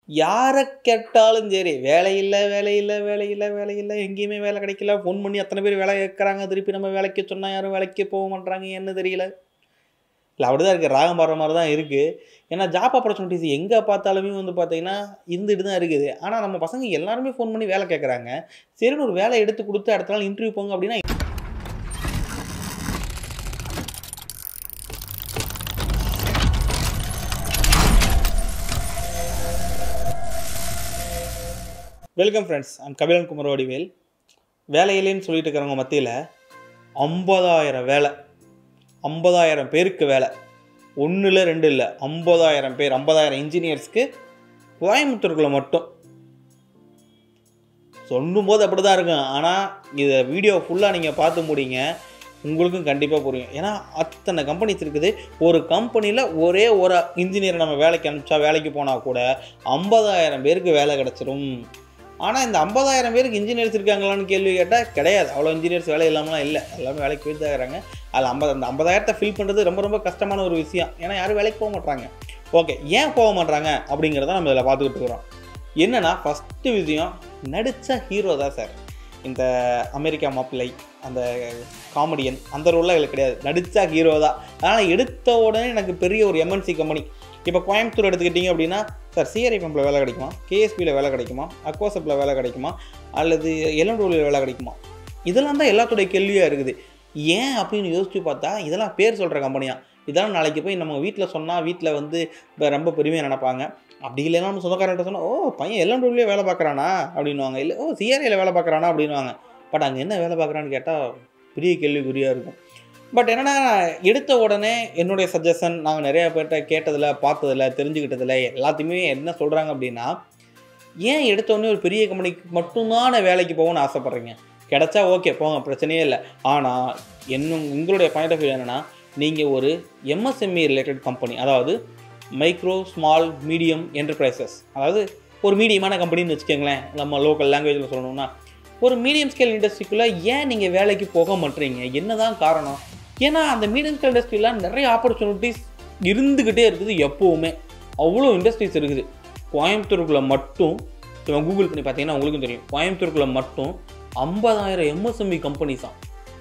யாரை கேட்டாலும் சரி வேலை இல்லை வேலை இல்லை வேலை இல்லை வேலை இல்லை எங்கேயுமே வேலை கிடைக்கல ஃபோன் பண்ணி அத்தனை பேர் வேலை கேட்குறாங்க திருப்பி நம்ம வேலைக்கு சொன்னால் யாரும் வேலைக்கு போக மாட்றாங்க என்ன தெரியல இல்லை அப்படி தான் இருக்குது ராகம் பாடுற மாதிரி தான் இருக்குது ஏன்னா ஜாப் ஆப்பர்ச்சுனிட்டிஸ் எங்கே பார்த்தாலுமே வந்து பார்த்தீங்கன்னா இருந்துட்டு தான் இருக்குது ஆனால் நம்ம பசங்க எல்லாருமே ஃபோன் பண்ணி வேலை கேட்குறாங்க சரின்னு ஒரு வேலை எடுத்து கொடுத்து அடுத்த நாள் இன்டர்வியூ போங்க அப்படின்னா welcome friends I'm Kabilan Kumar Vadivel வேலையிலேன்னு சொல்லிட்டு இருக்கிறவங்க மத்தியில் ஐம்பதாயிரம் வேலை ஐம்பதாயிரம் பேருக்கு வேலை ஒன்றில் ரெண்டு இல்லை ஐம்பதாயிரம் பேர் ஐம்பதாயிரம் இன்ஜினியர்ஸ்க்கு கோயம்புத்தூருக்குள்ள மட்டும் சொல்லும்போது அப்படி தான் இருக்கும் ஆனால் இதை வீடியோ ஃபுல்லாக நீங்கள் பார்த்து முடிங்க உங்களுக்கும் கண்டிப்பாக புரியும் ஏன்னா அத்தனை கம்பெனிஸ் இருக்குது ஒரு கம்பெனியில் ஒரே ஒரு இன்ஜினியரை நம்ம வேலைக்கு அனுப்பிச்சா வேலைக்கு போனால் கூட ஐம்பதாயிரம் பேருக்கு வேலை கிடச்சிரும் ஆனால் இந்த ஐம்பதாயிரம் பேருக்கு இன்ஜினியர்ஸ் இருக்காங்களான்னு கேள்வி கேட்டால் கிடையாது அவ்வளோ இன்ஜினியர்ஸ் வேலை இல்லாமலாம் இல்லை எல்லாமே வேலைக்கு போயிட்டு தான் இருக்கிறாங்க அதில் ஐம்பது அந்த ஐம்பதாயிரத்தை ஃபில் பண்ணுறது ரொம்ப ரொம்ப கஷ்டமான ஒரு விஷயம் ஏன்னா யாரும் வேலைக்கு போக மாட்டாங்க ஓகே ஏன் போக மாட்டாங்க அப்படிங்கிறத நம்ம இதில் பார்த்துக்கிட்டு இருக்கிறோம் என்னென்னா ஃபஸ்ட்டு விஷயம் நடித்த ஹீரோ தான் சார் இந்த அமெரிக்கா மாப்பிள்ளை அந்த காமெடியன் அந்த ரோல்லாம் எங்களுக்கு கிடையாது நடித்தா ஹீரோ தான் அதனால் எடுத்த உடனே எனக்கு பெரிய ஒரு எம்என்சி கம்பெனி இப்போ கோயம்புத்தூர் எடுத்துக்கிட்டிங்க அப்படின்னா சார் சிஆர்ஐ பம்பில் வேலை கிடைக்குமா கேஎஸ்பியில் வேலை கிடைக்குமா அக்வாசப்பில் வேலை கிடைக்குமா அல்லது எலண்டூரில் வேலை கிடைக்குமா இதெல்லாம் தான் எல்லாத்துடைய கேள்வியாக இருக்குது ஏன் அப்படின்னு யோசிச்சு பார்த்தா இதெல்லாம் பேர் சொல்கிற கம்பெனியாக இதெல்லாம் நாளைக்கு போய் நம்ம வீட்டில் சொன்னால் வீட்டில் வந்து இப்ப ரொம்ப பெருமையாக நினைப்பாங்க அப்படி இல்லைன்னா நம்ம சொந்தக்காரர்கிட்ட சொன்னால் ஓ பையன் எல்லண்டூர்லேயே வேலை பார்க்குறானா அப்படின்வாங்க இல்லை ஓ சிஆர்ஐயில் வேலை பார்க்குறானா அப்படின்வாங்க பட் அங்கே என்ன வேலை பார்க்குறான்னு கேட்டால் பெரிய கேள்விக்குறியாக இருக்கும் பட் என்னென்னா எடுத்த உடனே என்னுடைய சஜஷன் நாங்கள் நிறைய பேர்கிட்ட கேட்டதில் பார்த்ததில் தெரிஞ்சுக்கிட்டதில் எல்லாத்தையுமே என்ன சொல்கிறாங்க அப்படின்னா ஏன் எடுத்த உடனே ஒரு பெரிய கம்பெனிக்கு மட்டும்தான் வேலைக்கு போகணும்னு ஆசைப்பட்றீங்க கிடைச்சா ஓகே போங்க பிரச்சனையே இல்லை ஆனால் இன்னும் உங்களுடைய பாயிண்ட் ஆஃப் வியூ என்னென்னா நீங்கள் ஒரு எம்எஸ்எம்இ ரிலேட்டட் கம்பெனி அதாவது மைக்ரோ ஸ்மால் மீடியம் என்டர்பிரைசஸ் அதாவது ஒரு மீடியமான கம்பெனின்னு வச்சுக்கோங்களேன் நம்ம லோக்கல் லாங்குவேஜில் சொல்லணும்னா ஒரு மீடியம் ஸ்கேல் இண்டஸ்ட்ரிக்குள்ளே ஏன் நீங்கள் வேலைக்கு போக மாட்டீங்க என்னதான் காரணம் ஏன்னா அந்த மீடியம் ஸ்கேல் இண்டஸ்ட்ரியில் நிறைய ஆப்பர்ச்சுனிட்டிஸ் இருந்துக்கிட்டே இருக்குது எப்போவுமே அவ்வளோ இண்டஸ்ட்ரீஸ் இருக்குது கோயம்புத்தூருக்குள்ளே மட்டும் இப்போ கூகுள் பண்ணி பார்த்தீங்கன்னா உங்களுக்கும் தெரியும் கோயம்புத்தூருக்குள்ளே மட்டும் ஐம்பதாயிரம் எம்எஸ்எம்இ கம்பெனிஸ் தான்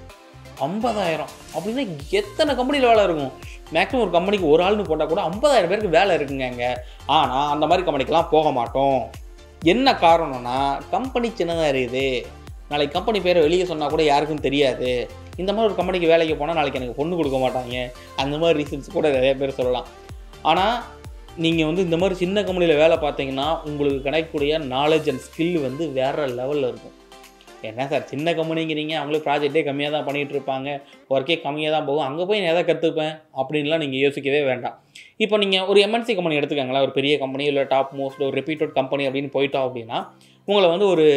ஐம்பதாயிரம் அப்படின்னா எத்தனை கம்பெனியில் வேலை இருக்கும் மேக்ஸிமம் ஒரு கம்பெனிக்கு ஒரு ஆள்னு போட்டால் கூட ஐம்பதாயிரம் பேருக்கு வேலை இருக்குங்க அங்கே ஆனால் அந்த மாதிரி கம்பெனிக்கெலாம் போக மாட்டோம் என்ன காரணம்னா கம்பெனி சின்னதாக இருக்குது நாளைக்கு கம்பெனி பேரை வெளியே சொன்னால் கூட யாருக்கும் தெரியாது இந்த மாதிரி ஒரு கம்பெனிக்கு வேலைக்கு போனால் நாளைக்கு எனக்கு பொண்ணு கொடுக்க மாட்டாங்க அந்த மாதிரி ரீசன்ஸ் கூட நிறைய பேர் சொல்லலாம் ஆனால் நீங்கள் வந்து இந்த மாதிரி சின்ன கம்பெனியில் வேலை பார்த்தீங்கன்னா உங்களுக்கு கிடைக்கக்கூடிய நாலேஜ் அண்ட் ஸ்கில் வந்து வேறு லெவலில் இருக்கும் என்ன சார் சின்ன கம்பெனிங்கிறீங்க அவங்களுக்கு ப்ராஜெக்டே கம்மியாக தான் பண்ணிகிட்டு இருப்பாங்க ஒர்க்கே கம்மியாக தான் போகும் அங்கே போய் நான் எதை கற்றுப்பேன் அப்படின்லாம் நீங்கள் யோசிக்கவே வேண்டாம் இப்போ நீங்கள் ஒரு எம்என்சி கம்பெனி எடுத்துக்கங்களேன் ஒரு பெரிய கம்பெனி இல்லை டாப் மோஸ்ட் ஒரு ரெப்யூட்டட் கம்பெனி அப்படின்னு போயிட்டோம் அப்படின்னா உங்களை வந்து ஒரு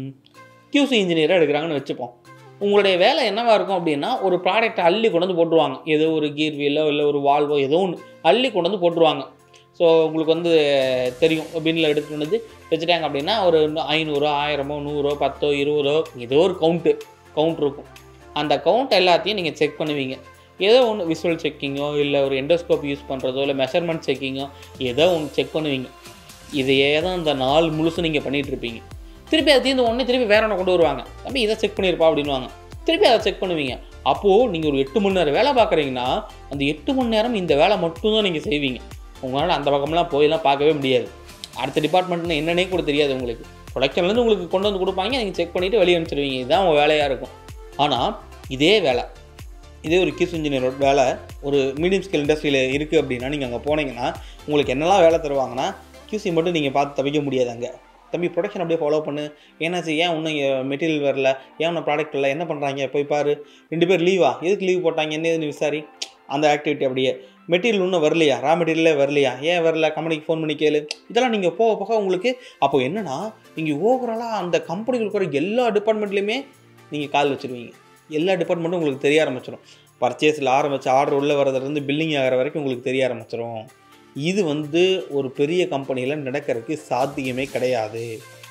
கியூசி இன்ஜினியராக எடுக்கிறாங்கன்னு வச்சுப்போம் உங்களுடைய வேலை என்னவாக இருக்கும் அப்படின்னா ஒரு ப்ராடக்ட்டை அள்ளி கொண்டு வந்து போட்டுருவாங்க ஏதோ ஒரு கீர் வீலோ இல்லை ஒரு வால்வோ ஏதோ ஒன்று அள்ளி கொண்டு வந்து போட்டுருவாங்க ஸோ உங்களுக்கு வந்து தெரியும் பின்னில் எடுத்துகிட்டு வந்து வச்சுட்டாங்க அப்படின்னா ஒரு ஐநூறோ ஆயிரமோ நூறோ பத்தோ இருபதோ ஏதோ ஒரு கவுண்ட்டு கவுண்ட் இருக்கும் அந்த கவுண்ட் எல்லாத்தையும் நீங்கள் செக் பண்ணுவீங்க ஏதோ ஒன்று விஷுவல் செக்கிங்கோ இல்லை ஒரு எண்டோஸ்கோப் யூஸ் பண்ணுறதோ இல்லை மெஷர்மெண்ட் செக்கிங்கோ ஏதோ ஒன்று செக் பண்ணுவீங்க இதையே தான் இந்த நாள் முழுசும் நீங்கள் பண்ணிகிட்டு இருப்பீங்க திருப்பி அதை தீர்ந்து உடனே திருப்பி வேற ஒன்று கொண்டு வருவாங்க தம்பி இதை செக் பண்ணியிருப்பா அப்படின்வாங்க திருப்பி அதை செக் பண்ணுவீங்க அப்போது நீங்கள் ஒரு எட்டு மணி நேரம் வேலை பார்க்குறீங்கன்னா அந்த எட்டு மணி நேரம் இந்த வேலை மட்டும்தான் நீங்கள் செய்வீங்க உங்களால் அந்த பக்கம்லாம் போயெல்லாம் பார்க்கவே முடியாது அடுத்த டிபார்ட்மெண்ட்னு என்னன்னே கூட தெரியாது உங்களுக்கு ப்ரொடக்ஷன்லேருந்து உங்களுக்கு கொண்டு வந்து கொடுப்பாங்க நீங்கள் செக் பண்ணிவிட்டு வெளியே அனுப்பிச்சிடுவீங்க இதுதான் உங்கள் வேலையாக இருக்கும் ஆனால் இதே வேலை இதே ஒரு கிஸ் இன்ஜினியரோட வேலை ஒரு மீடியம் ஸ்கேல் இண்டஸ்ட்ரியில் இருக்குது அப்படின்னா நீங்கள் அங்கே போனீங்கன்னா உங்களுக்கு என்னெல்லாம் வேலை தருவாங்கன்னா கியூசி மட்டும் நீங்கள் பார்த்து தவிக்க முடியாது அங்கே தம்பி ப்ரொடக்ஷன் அப்படியே ஃபாலோ பண்ணு ஏன்னாச்சு ஏன் இன்னும் மெட்டீரியல் வரல ஏன் இன்னும் ப்ராடக்ட் இல்லை என்ன பண்ணுறாங்க போய் பாரு ரெண்டு பேர் லீவா எதுக்கு லீவ் போட்டாங்க என்ன ஏதுன்னு விசாரி அந்த ஆக்டிவிட்டி அப்படியே மெட்டீரியல் இன்னும் வரலையா ரா மெட்டீரியலே வரலையா ஏன் வரல கம்பெனிக்கு ஃபோன் பண்ணி கேளு இதெல்லாம் நீங்கள் போக போக உங்களுக்கு அப்போ என்னென்னா நீங்கள் ஓவராலாக அந்த கம்பெனிக்கு இருக்கிற எல்லா டிபார்ட்மெண்ட்லேயுமே நீங்கள் கால் வச்சுருவீங்க எல்லா டிபார்ட்மெண்ட்டும் உங்களுக்கு தெரிய ஆரம்பிச்சிடும் பர்ச்சேஸில் ஆரம்பித்து ஆர்டர் உள்ளே வரதுலேருந்து பில்லிங் ஆகிற வரைக்கும் உங்களுக்கு தெரிய ஆரம்பிச்சிடும் இது வந்து ஒரு பெரிய கம்பெனியில் நடக்கிறதுக்கு சாத்தியமே கிடையாது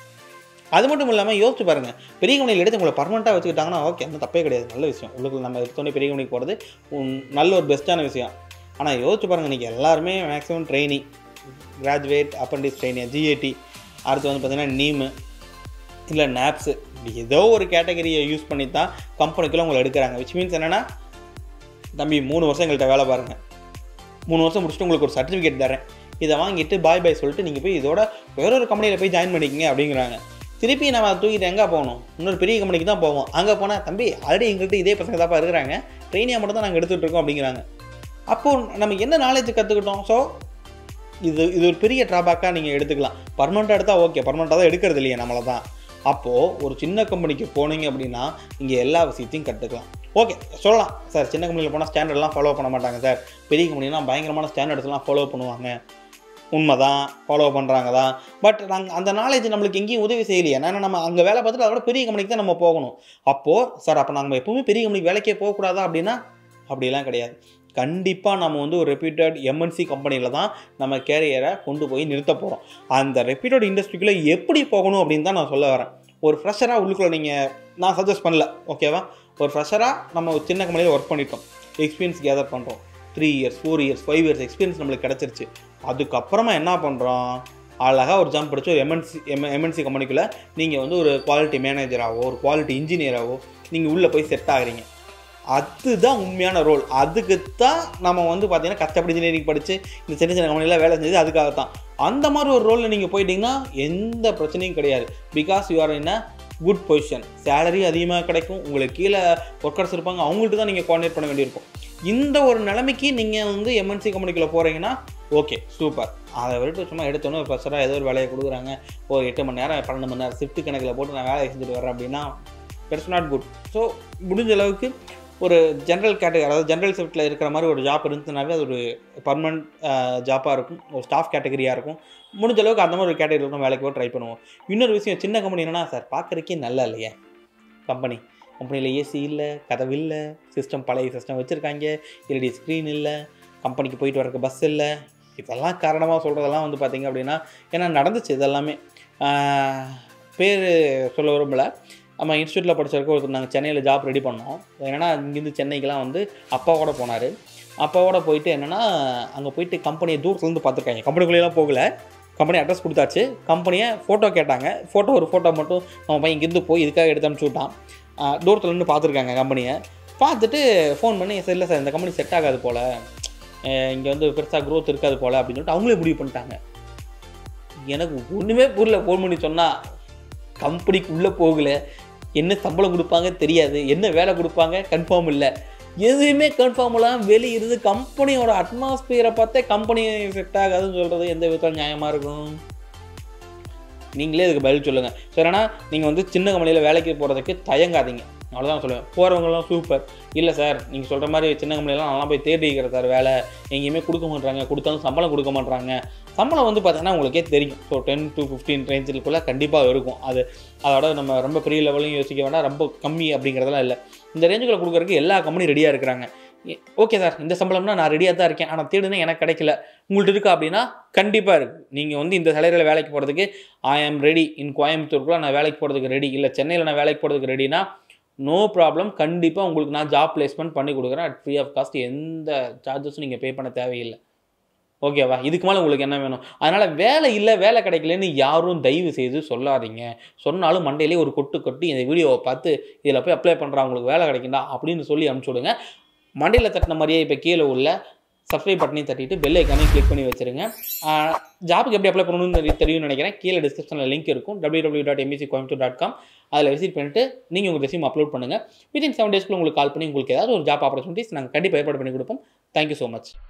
அது மட்டும் இல்லாமல் யோசிச்சு பாருங்கள் பெரிய கம்பெனியில் எடுத்து உங்களை பர்மனெண்ட்டாக வச்சுக்கிட்டாங்கன்னா ஓகே அந்த தப்பே கிடையாது நல்ல விஷயம் உங்களுக்கு நம்ம எடுத்தோடனே பெரிய கம்பெனிக்கு போகிறது நல்ல ஒரு பெஸ்ட்டான விஷயம் ஆனால் யோசிச்சு பாருங்கள் நீங்கள் எல்லாருமே maximum training graduate apprentice training GAT அடுத்து வந்து பார்த்தீங்கன்னா நீமு இல்லை நாப்ஸு இப்படி ஏதோ ஒரு கேட்டகரியை யூஸ் பண்ணி தான் கம்பெனிக்குள்ளே உங்களை எடுக்கிறாங்க விச் மீன்ஸ் என்னென்னா தம்பி மூணு வருஷம் எங்கள்கிட்ட வேலை பாருங்கள் மூணு வருஷம் முடிச்சுட்டு உங்களுக்கு ஒரு சர்டிஃபிகேட் தரேன் இதை வாங்கிட்டு பாய் பாய் சொல்லிட்டு நீங்கள் போய் இதோட வேறொரு கம்பெனியில் போய் ஜாயின் பண்ணிக்கங்க அப்படிங்கிறாங்க திருப்பி நம்ம அதை தூக்கிட்டு எங்கே போகணும் இன்னொரு பெரிய கம்பெனிக்கு தான் போவோம் அங்கே போனால் தம்பி ஆல்ரெடி எங்கள்கிட்ட இதே பசங்க தாப்பா இருக்கிறாங்க ட்ரைனியாக மட்டும் தான் நாங்கள் எடுத்துகிட்டு இருக்கோம் அப்படிங்கிறாங்க அப்போது நம்ம என்ன நாலேஜ் கற்றுக்கிட்டோம் ஸோ இது இது ஒரு பெரிய ட்ராபேக்காக நீங்கள் எடுத்துக்கலாம் பர்மனெண்ட்டாக எடுத்தால் ஓகே பர்மனெண்ட்டாக தான் எடுக்கிறது இல்லையே நம்மளை தான் அப்போது ஒரு சின்ன கம்பெனிக்கு போனீங்க அப்படின்னா இங்கே எல்லா விஷயத்தையும் கற்றுக்கலாம் ஓகே சொல்லலாம் சார் சின்ன கம்பெனியில் போனால் ஸ்டாண்டர்ட்லாம் ஃபாலோ பண்ண மாட்டாங்க சார் பெரிய கம்பெனிலாம் பயங்கரமான ஸ்டாண்டர்ட்ஸ்லாம் ஃபாலோ பண்ணுவாங்க உண்மைதான் ஃபாலோ பண்ணுறாங்க தான் பட் நாங்கள் அந்த நாலேஜ் நம்மளுக்கு எங்கேயும் உதவி செய்யலையே ஏன்னா நம்ம அங்கே வேலை பார்த்துட்டு அதோட பெரிய கம்பெனிக்கு தான் நம்ம போகணும் அப்போது சார் அப்போ நாங்கள் எப்பவுமே பெரிய கம்பெனிக்கு வேலைக்கே போகக்கூடாதா அப்படின்னா அப்படிலாம் கிடையாது கண்டிப்பாக நம்ம வந்து ஒரு ரெப்யூட்டட் எம்என்சி கம்பெனியில் தான் நம்ம கேரியரை கொண்டு போய் நிறுத்த போகிறோம் அந்த ரெப்யூட்டட் இண்டஸ்ட்ரிக்குள்ளே எப்படி போகணும் அப்படின்னு தான் நான் சொல்ல வரேன் ஒரு ஃப்ரெஷராக உள்ளுக்குள்ளே நீங்கள் நான் சஜஸ்ட் பண்ணல ஓகேவா ஒரு ஃப்ரெஷராக நம்ம ஒரு சின்ன கம்பெனியில் ஒர்க் பண்ணிட்டோம் எக்ஸ்பீரியன்ஸ் கேதர் பண்ணுறோம் three years four years five years experience நம்மளுக்கு கிடச்சிருச்சு அதுக்கப்புறமா என்ன பண்ணுறோம் அழகாக ஒரு ஜம்ப் படிச்சு ஒரு எம்என்சி எம் எம்என்சி கம்பெனிக்குள்ளே நீங்கள் வந்து ஒரு குவாலிட்டி மேனேஜராகவோ ஒரு குவாலிட்டி இன்ஜினியராகவோ நீங்கள் உள்ளே போய் செட் ஆகுறீங்க அதுதான் உண்மையான ரோல் அதுக்கு தான் நம்ம வந்து பார்த்தீங்கன்னா கஷ்டப்படி இன்ஜினியரிங் படித்து இந்த சின்ன சின்ன கம்பெனியில் வேலை செஞ்சது அதுக்காக தான் அந்த மாதிரி ஒரு ரோலில் நீங்கள் போயிட்டீங்கன்னா எந்த பிரச்சனையும் கிடையாது because you are in a good position salary அதிகமாக கிடைக்கும் உங்களுக்கு கீழே ஒர்க்கர்ஸ் இருப்பாங்க அவங்கள்ட்ட தான் நீங்கள் கோஆர்டினேட் பண்ண வேண்டியிருக்கும் இந்த ஒரு நிலைமைக்கு நீங்கள் வந்து எம்என்சி கம்பெனிக்குள்ளே போகிறீங்கன்னா ஓகே சூப்பர் அதை விட்டு சும்மா எடுத்தோன்னே ப்ரெஷராக ஏதோ ஒரு வேலையை கொடுக்குறாங்க ஒரு எட்டு மணி நேரம் பன்னெண்டு மணி நேரம் ஷிஃப்ட் கணக்கில் போட்டு நான் வேலையை செஞ்சுட்டு வரேன் அப்படின்னா இட்ஸ் நாட் குட் ஸோ முடிஞ்ச அளவுக்கு ஒரு ஜென்ரல் கேட்டகரி அதாவது ஜென்ரல் ஷிஃப்ட்டில் இருக்கிற மாதிரி ஒரு ஜாப் இருந்துச்சுனாவே அது ஒரு பர்மனண்ட் ஜாப்பாக இருக்கும் ஒரு ஸ்டாஃப் கேட்டகரியாக இருக்கும் முடிஞ்ச அளவுக்கு அந்த மாதிரி ஒரு கேட்டகரி இருக்கும் வேலைக்கு போய் ட்ரை பண்ணுவோம் இன்னொரு விஷயம் சின்ன கம்பெனி என்னன்னா சார் பார்க்குறக்கே நல்லா இல்லையே கம்பெனி கம்பெனியில் ஏசி இல்லை கதவு இல்லை சிஸ்டம் பழைய சிஸ்டம் வச்சுருக்காங்க எல்இடி ஸ்க்ரீன் இல்லை கம்பெனிக்கு போயிட்டு வரக்கு பஸ் இல்லை இதெல்லாம் காரணமாக சொல்கிறதெல்லாம் வந்து பார்த்திங்க அப்படின்னா ஏன்னா நடந்துச்சு இதெல்லாமே பேர் சொல்ல விரும்பல நம்ம இன்ஸ்டியூட்டில் படிச்சிருக்க ஒருத்தர் நாங்கள் சென்னையில் ஜாப் ரெடி பண்ணோம் என்னென்னா இங்கேருந்து சென்னைக்கெலாம் வந்து அப்பாவோட போனார் அப்பாவோட போயிட்டு என்னென்னா அங்கே போயிட்டு கம்பெனியை தூரத்துலேருந்து பார்த்துருக்காங்க கம்பெனிக்குள்ளேலாம் போகல கம்பெனி அட்ரஸ் கொடுத்தாச்சு கம்பெனியை ஃபோட்டோ கேட்டாங்க ஃபோட்டோ ஒரு ஃபோட்டோ மட்டும் நம்ம பையன் இங்கேருந்து போய் இதுக்காக எடுத்து அனுப்பிச்சி விட்டான் தூரத்தில் நின்று பார்த்துருக்காங்க கம்பெனியை பார்த்துட்டு ஃபோன் பண்ணி சார் இல்லை சார் இந்த கம்பெனி செட் ஆகாது போல் இங்கே வந்து பெருசாக க்ரோத் இருக்காது போல் அப்படின்னு சொல்லிட்டு அவங்களே முடிவு பண்ணிட்டாங்க எனக்கு ஒன்றுமே புரியல ஃபோன் பண்ணி சொன்னால் கம்பெனிக்கு உள்ளே போகல என்ன சம்பளம் கொடுப்பாங்க தெரியாது என்ன வேலை கொடுப்பாங்க கன்ஃபார்ம் இல்லை எதுவுமே கன்ஃபார்ம் இல்லாமல் வெளியே இருந்து கம்பெனியோட அட்மாஸ்பியரை பார்த்தே கம்பெனி செட் ஆகாதுன்னு சொல்கிறது எந்த விதத்தில் நியாயமாக இருக்கும் நீங்களே இதுக்கு பதில் சொல்லுங்கள் ஸோ ஏன்னா நீங்கள் வந்து சின்ன கம்பெனியில் வேலைக்கு போகிறதுக்கு தயங்காதீங்க அவ்வளோதான் சொல்லுவேன் போகிறவங்கலாம் சூப்பர் இல்லை சார் நீங்கள் சொல்கிற மாதிரி சின்ன கம்பெனிலாம் நல்லா போய் தேடி இருக்கிற சார் வேலை எங்கேயுமே கொடுக்க மாட்றாங்க கொடுத்தாலும் சம்பளம் கொடுக்க மாட்றாங்க சம்பளம் வந்து பார்த்தீங்கன்னா உங்களுக்கே தெரியும் ஸோ டென் டு ஃபிஃப்டீன் ரேஞ்சுக்குள்ளே கண்டிப்பாக இருக்கும் அது அதோட நம்ம ரொம்ப பெரிய லெவலையும் யோசிக்க வேண்டாம் ரொம்ப கம்மி அப்படிங்கிறதெல்லாம் இல்லை இந்த ரேஞ்சுக்குள்ள கொடுக்குறதுக்கு எல்லா கம்பெனியும் ரெடியாக இருக்கிறாங்க ஓகே சார் இந்த சம்பளம்னா நான் ரெடியாக தான் இருக்கேன் ஆனால் தேடுனா எனக்கு கிடைக்கல உங்கள்ட்ட இருக்கா அப்படின்னா கண்டிப்பாக இருக்குது நீங்கள் வந்து இந்த சேலரியில் வேலைக்கு போகிறதுக்கு ஐ ஆம் ரெடி இன் கோயம்புத்தூருக்குள்ள நான் வேலைக்கு போகிறதுக்கு ரெடி இல்லை சென்னையில் நான் வேலைக்கு போகிறதுக்கு ரெடினா நோ ப்ராப்ளம் கண்டிப்பாக உங்களுக்கு நான் ஜாப் பிளேஸ்மெண்ட் பண்ணி கொடுக்குறேன் அட் ஃப்ரீ ஆஃப் காஸ்ட் எந்த சார்ஜஸும் நீங்கள் பே பண்ண தேவையில்லை ஓகேவா இதுக்கு மேலே உங்களுக்கு என்ன வேணும் அதனால் வேலை இல்லை வேலை கிடைக்கலன்னு யாரும் தயவு செய்து சொல்லாதீங்க சொன்னாலும் மண்டையிலே ஒரு கொட்டு கொட்டி இந்த வீடியோவை பார்த்து இதில் போய் அப்ளை பண்ணுறா உங்களுக்கு வேலை கிடைக்குண்டா அப்படின்னு சொல்லி அனுப்பிச்சி விடுங்க மண்டையில் தட்டின மாதிரியே இப்போ கீழே உள்ள சப்ஸ்கிரைப் பட்டனையும் தட்டிட்டு பெல் ஐக்கானையும் கிளிக் பண்ணி வச்சுருங்க ஜாபுக்கு எப்படி அப்ளை பண்ணணும்னு தெரியும்னு நினைக்கிறேன் கீழே டிஸ்கிரிப்ஷனில் லிங்க் இருக்கும் W W dot MBC Coimbatore dot com அதில் விசிட் பண்ணிட்டு நீங்கள் உங்கள் ரெசியூம் அப்லோட் பண்ணுங்கள் வித்தின் செவன் டேஸ்க்குள்ள உங்களுக்கு கால் பண்ணி உங்களுக்கு ஏதாவது ஒரு ஜாப் ஆப்பர்ச்சுனிட்டிஸ் நாங்கள் கண்டிப்பாக ஏற்பாடு பண்ணி கொடுப்போம் தேங்க்யூ ஸோ மச்